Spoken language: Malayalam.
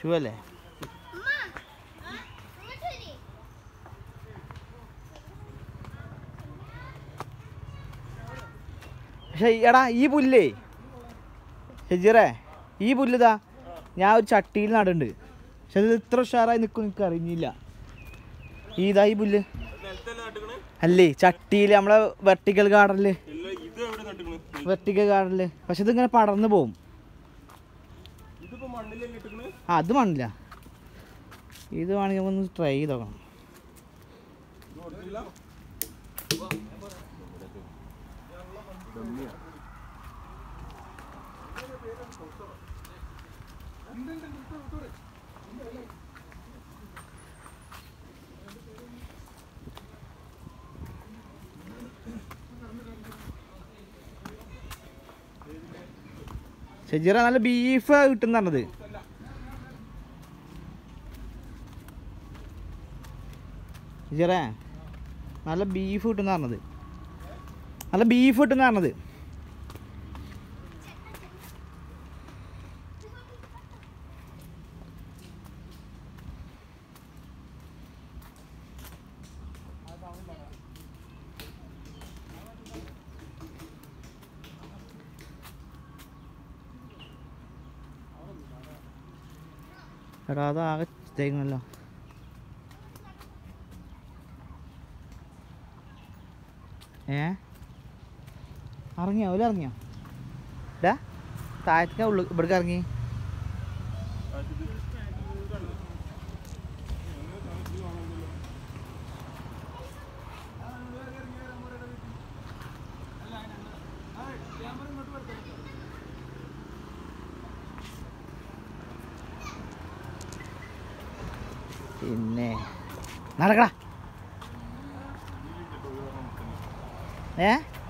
ഷൂ അല്ലേ പക്ഷെ എടാ ഈ പുല്ലേ ഷെജിറേ ഈ പുല്ലിതാ ഞാൻ ഒരു ചട്ടിയിൽ നടുണ്ട് പക്ഷെ ഇത് ഇത്ര ഉഷാറായി നിൽക്കും എനിക്ക് അറിഞ്ഞില്ല ഈ ഇതാ ഈ പുല്ല് നിലത്തല്ല നട്ടുക്കണ് അല്ലേ ചട്ടിയിൽ നമ്മളെ വെർട്ടിക്കൽ ഗാർഡനിൽ ഇല്ല ഇത് എവിടെ നട്ടുക്കണ് വെർട്ടിക്കൽ ഗാർഡനിൽ പക്ഷെ ഇതിങ്ങനെ പടർന്നു പോവും ഇതിപ്പോ മണ്ണിലല്ലേ ഇട്ടുക്കണ് ആ അത് വേണില്ല ഇത് വേണമെങ്കിൽ ഒന്ന് ട്രൈ ചെയ്ത് നോക്കണം ഇത് കൊടുത്തില്ല ഷെജിറ നല്ല ബീഫ് കിട്ടുന്ന പറഞ്ഞത് ഷെജിറേ നല്ല ബീഫ് കിട്ടുന്ന പറഞ്ഞത് നല്ല ബീഫ് കിട്ടുന്ന പറഞ്ഞത് എടാ അതാകെ തേങ്ങല്ലോ ഏ ഇറങ്ങിയോ ഓല ഇറങ്ങിയോ ഡാ താഴത്തേക്ക് ഉള്ളു ഇവിടേക്ക് ഇറങ്ങി പിന്നെ നടക്കടാ ഏ